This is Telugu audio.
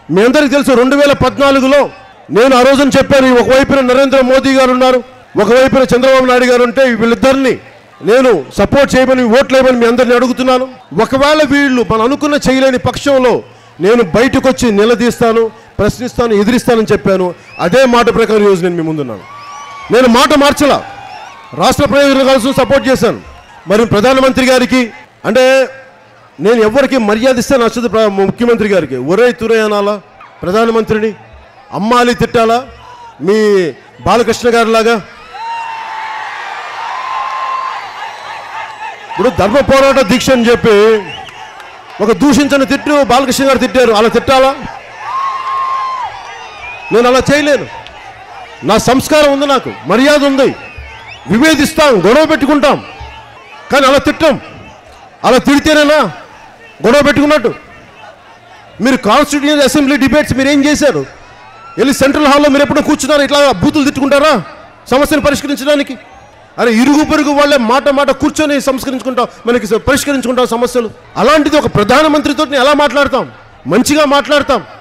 మీ అందరికీ తెలుసు రెండు వేల పద్నాలుగులో నేను ఆ రోజున చెప్పాను ఈ ఒకవైపున నరేంద్ర మోదీ గారు ఉన్నారు ఒకవైపున చంద్రబాబు నాయుడు గారు ఉంటే వీళ్ళిద్దరిని నేను సపోర్ట్ చేయమని ఓట్లు వేయమని మీ అందరిని అడుగుతున్నాను ఒకవేళ వీళ్ళు మనం అనుకున్న చేయలేని పక్షంలో నేను బయటకు వచ్చి నిలదీస్తాను ప్రశ్నిస్తాను ఎదిరిస్తానని చెప్పాను అదే మాట ప్రకారం ఈరోజు నేను మీ ముందున్నాను నేను మాట మార్చలా రాష్ట్ర ప్రయోజనం కోసం సపోర్ట్ చేశాను మరి ప్రధానమంత్రి గారికి అంటే నేను ఎవరికి మర్యాద ఇస్తే నచ్చదు ప్ర- ముఖ్యమంత్రి గారికి ఒరే తురే అనాలా ప్రధానమంత్రిని అమ్మాలి తిట్టాలా మీ బాలకృష్ణ గారి లాగా ఇప్పుడు ధర్మ పోరాట దీక్ష అని చెప్పి ఒక దూషించని తిట్టు బాలకృష్ణ గారు తిట్టారు అలా తిట్టాలా నేను అలా చేయలేను నా సంస్కారం ఉంది నాకు మర్యాద ఉంది విభేదిస్తాం గొడవ పెట్టుకుంటాం కానీ అలా తిట్టాం అలా తిడితేనేనా గొడవ పెట్టుకున్నట్టు మీరు కాన్స్టిట్యూషన్ అసెంబ్లీ డిబేట్స్ మీరు ఏం చేశారు వెళ్ళి సెంట్రల్ హాల్లో మీరు ఎప్పుడు కూర్చున్నారు ఇట్లా బూతులు తిట్టుకుంటారా సమస్యను పరిష్కరించడానికి అరే ఇరుగు పొరుగు వాళ్ళే మాట మాట కూర్చొని సంస్కరించుకుంటాం మనకి పరిష్కరించుకుంటాం సమస్యలు అలాంటిది ఒక ప్రధానమంత్రితో ఎలా మాట్లాడతాం మంచిగా మాట్లాడతాం